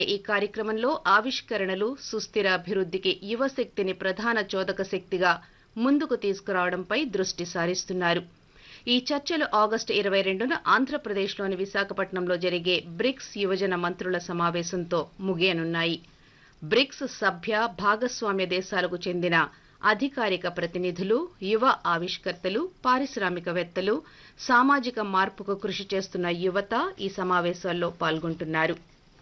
ఈ కార్యక్రమంలో ఆవిష్కరణలు సుస్థిర అభివృద్ధికి యువశక్తిని ప్రధాన చోదక శక్తిగా ముందుకు తీసుకురావడంపై దృష్టి సారిస్తున్నారు ఈ చర్చలు ఆగస్టు ఇరవై రెండున ఆంధ్రప్రదేశ్లోని విశాఖపట్నంలో జరిగే బ్రిక్స్ యువజన మంత్రుల సమావేశంతో ముగియనున్నాయి బ్రిక్స్ సభ్య భాగస్వామ్య దేశాలకు చెందిన అధికారిక ప్రతినిధులు యువ ఆవిష్కర్తలు పారిశ్రామికవేత్తలు సామాజిక మార్పుకు కృషి చేస్తున్న యువత ఈ సమావేశాల్లో పాల్గొంటున్నారు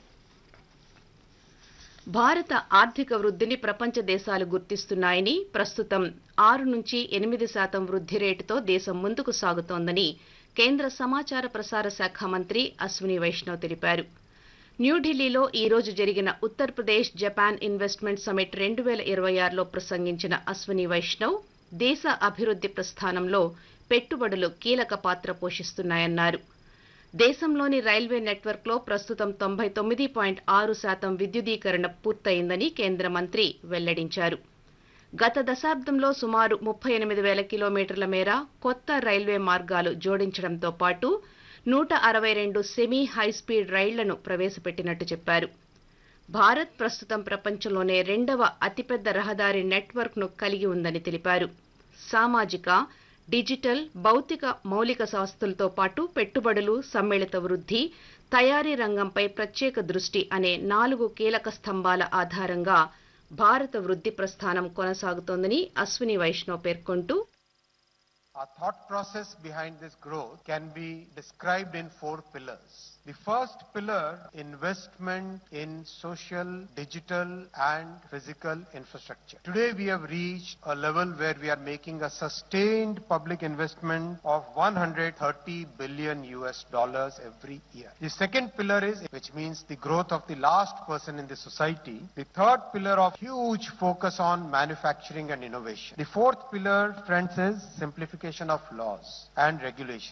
భారత ఆర్థిక వృద్ధిని ప్రపంచ దేశాలు గుర్తిస్తున్నాయని ప్రస్తుతం ఆరు నుంచి ఎనిమిది శాతం వృద్ధి రేటుతో దేశం ముందుకు సాగుతోందని కేంద్ర సమాచార ప్రసార శాఖ మంత్రి అశ్విని వైష్ణవ్ తెలిపారు న్యూఢిల్లీలో ఈ రోజు జరిగిన ఉత్తరప్రదేశ్ జపాన్ ఇన్వెస్ట్మెంట్ సమిట్ రెండు వేల ఇరవై ఆరులో ప్రసంగించిన అశ్విని వైష్ణవ్ దేశ అభివృద్ధి ప్రస్థానంలో పెట్టుబడులు కీలక పాత్ర పోషిస్తున్నాయన్నారు దేశంలోని రైల్వే నెట్వర్క్లో ప్రస్తుతం తొంభై తొమ్మిది పాయింట్ ఆరు శాతం విద్యుదీకరణ పూర్తయిందని కేంద్ర మంత్రి వెల్లడించారు గత దశాబ్దంలో సుమారు ముప్పై ఎనిమిది వేల కిలోమీటర్ల మేర కొత్త రైల్వే మార్గాలు జోడించడంతో పాటు నూట అరవై రెండు సెమీ హైస్పీడ్ రైళ్లను ప్రవేశపెట్టినట్టు చెప్పారు భారత్ ప్రస్తుతం ప్రపంచంలోనే రెండవ అతిపెద్ద రహదారి నెట్వర్క్ను కలిగి ఉందని తెలిపారు సామాజిక డిజిటల్ భౌతిక మౌలిక శాస్తులతో పాటు పెట్టుబడులు సమ్మిళిత వృద్ధి తయారీ రంగంపై ప్రత్యేక దృష్టి అనే నాలుగు కీలక స్తంభాల ఆధారంగా భారత వృద్ధి ప్రస్థానం కొనసాగుతోందని అశ్విని వైష్ణవ్ పేర్కొంటూ Our thought process behind this growth can be described in four pillars. The first pillar, investment in social, digital and physical infrastructure. Today we have reached a level where we are making a sustained public investment of 130 billion US dollars every year. The second pillar is, which means the growth of the last person in the society. The third pillar of huge focus on manufacturing and innovation. The fourth pillar, friends, is simplification of laws and regulation.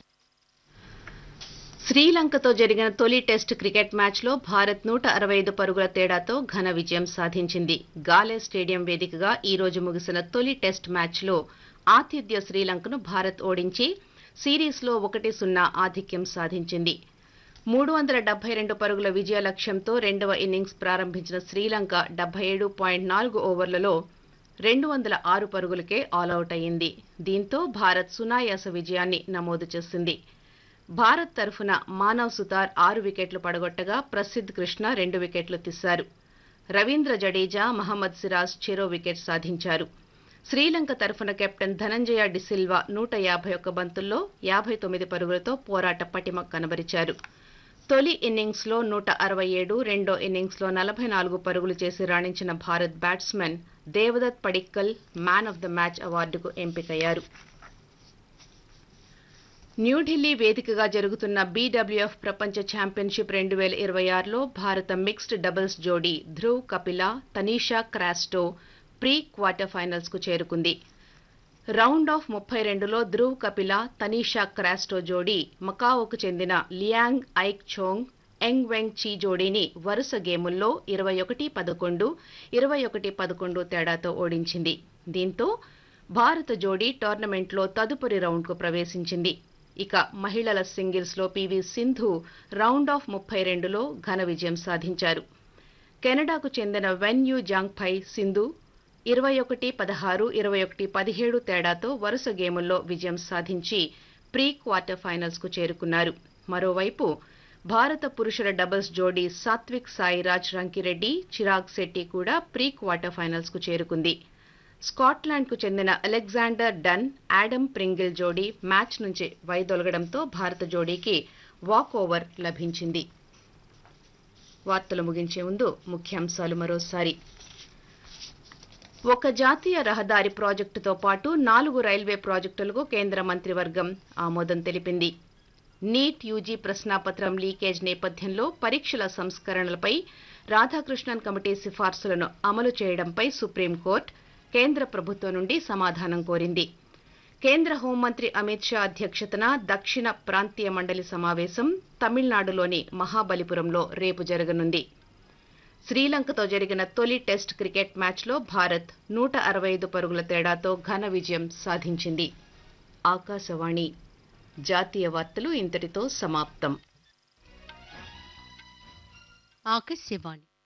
శ్రీలంకతో జరిగిన తొలి test cricket మ్యాచ్లో భారత్ నూట అరవై ఐదు పరుగుల తేడాతో ఘన విజయం సాధించింది గాలే స్టేడియం వేదికగా ఈ రోజు ముగిసిన తొలి టెస్ట్ మ్యాచ్లో ఆతిథ్య శ్రీలంకను భారత్ ఓడించి సిరీస్లో ఒకటి సున్నా ఆధిక్యం సాధించింది మూడు వందల డెబ్బై రెండు పరుగుల విజయ లక్ష్యంతో రెండవ ఇన్నింగ్స్ ప్రారంభించిన శ్రీలంక డెబ్బై ఏడు పాయింట్ నాలుగు ఓవర్లలో రెండు వందల ఆరు పరుగులకే ఆలౌట్ అయింది దీంతో భారత్ సునాయాస విజయాన్ని నమోదు చేసింది భారత్ తరఫున మానవ్ సుతార్ ఆరు వికెట్లు పడగొట్టగా ప్రసిద్ధ్ కృష్ణ రెండు వికెట్లు తీశారు రవీంద్ర జడేజా మహమ్మద్ సిరాజ్ చెరో వికెట్ సాధించారు శ్రీలంక తరఫున కెప్టెన్ ధనంజయ డిసిల్వా నూట యాభై ఒక్క బంతుల్లో యాభై తొమ్మిది పరుగులతో పోరాట పటిమ కనబరిచారు తొలి ఇన్నింగ్స్లో నూట అరవై ఏడు రెండో ఇన్నింగ్స్లో నలభై నాలుగు పరుగులు చేసి రాణించిన Bharat batsmen Devdutt Padikkal man of the match అవార్డుకు ఎంపికయ్యారు న్యూఢిల్లీ వేదికగా జరుగుతున్న బీడబ్ల్యూఎఫ్ ప్రపంచ ఛాంపియన్షిప్ రెండు వేల ఇరవై ఆరులో భారత మిక్స్డ్ డబుల్స్ జోడీ Dhruv Kapila Tanisha Crasto pre quarter finals కు చేరుకుంది రౌండ్ ఆఫ్ ముప్పై రెండులో ధ్రువ్ కపిల తనీషా క్రాస్టో జోడీ మకాఓకు చెందిన లియాంగ్ ఐక్ చోంగ్ ఎంగ్ వెంగ్ చీ జోడీని వరుస గేముల్లో ఇరవై ఒకటి పదకొండు ఇరవై ఒకటి పదకొండు తేడాతో ఓడించింది దీంతో భారత జోడీ టోర్నమెంట్లో తదుపరి రౌండ్కు ప్రవేశించింది ఇక మహిళల సింగిల్స్లో పీవీ సింధు రౌండ్ ఆఫ్ ముప్పై రెండులో ఘన విజయం సాధించారు కెనడాకు చెందిన వెన్ యూ జాంగ్ఫై సింధు ఇరవై ఒకటి పదహారు ఇరవై ఒకటి పదిహేడు తేడాతో వరుస గేముల్లో విజయం సాధించి ప్రీ క్వార్టర్ ఫైనల్స్ కు చేరుకున్నారు మరోవైపు భారత పురుషుల డబుల్స్ జోడీ సాత్విక్ సాయిరాజ్ రంకిరెడ్డి చిరాగ్ శెట్టి కూడా ప్రీ క్వార్టర్ ఫైనల్స్ కు చేరుకుంది స్కాట్లాండ్ కు చెందిన అలెగ్జాండర్ డన్ యాడమ్ ప్రింగిల్ జోడీ మ్యాచ్ నుంచి వైదొలగడంతో భారత జోడీకి వాక్ ఓవర్ లభించింది వార్తలు ముగించే ముందు ముఖ్యాంశాలు మరోసారి ఒక జాతీయ రహదారి ప్రాజెక్టుతో పాటు నాలుగు రైల్వే ప్రాజెక్టులకు కేంద్ర మంత్రివర్గం ఆమోదం తెలిపింది నీట్ యూజీ ప్రశ్నాపత్రం లీకేజ్ నేపథ్యంలో పరీక్షల సంస్కరణలపై రాధాకృష్ణన్ కమిటీ సిఫార్సులను అమలు చేయడంపై సుప్రీంకోర్టు కేంద్ర ప్రభుత్వం నుండి సమాధానం కోరింది కేంద్ర హోంమంత్రి అమిత్ షా అధ్యక్షతన దక్షిణ ప్రాంతీయ మండలి సమావేశం తమిళనాడులోని మహాబలిపురంలో రేపు జరగనుంది శ్రీలంకతో జరిగిన తొలి టెస్ట్ క్రికెట్ మ్యాచ్లో భారత్ నూట అరవై ఐదు పరుగుల తేడాతో ఘన విజయం సాధించింది ఆకాశవాణి జాతీయ వార్తలు ఇంతటితో సమాప్తం ఆకాశవాణి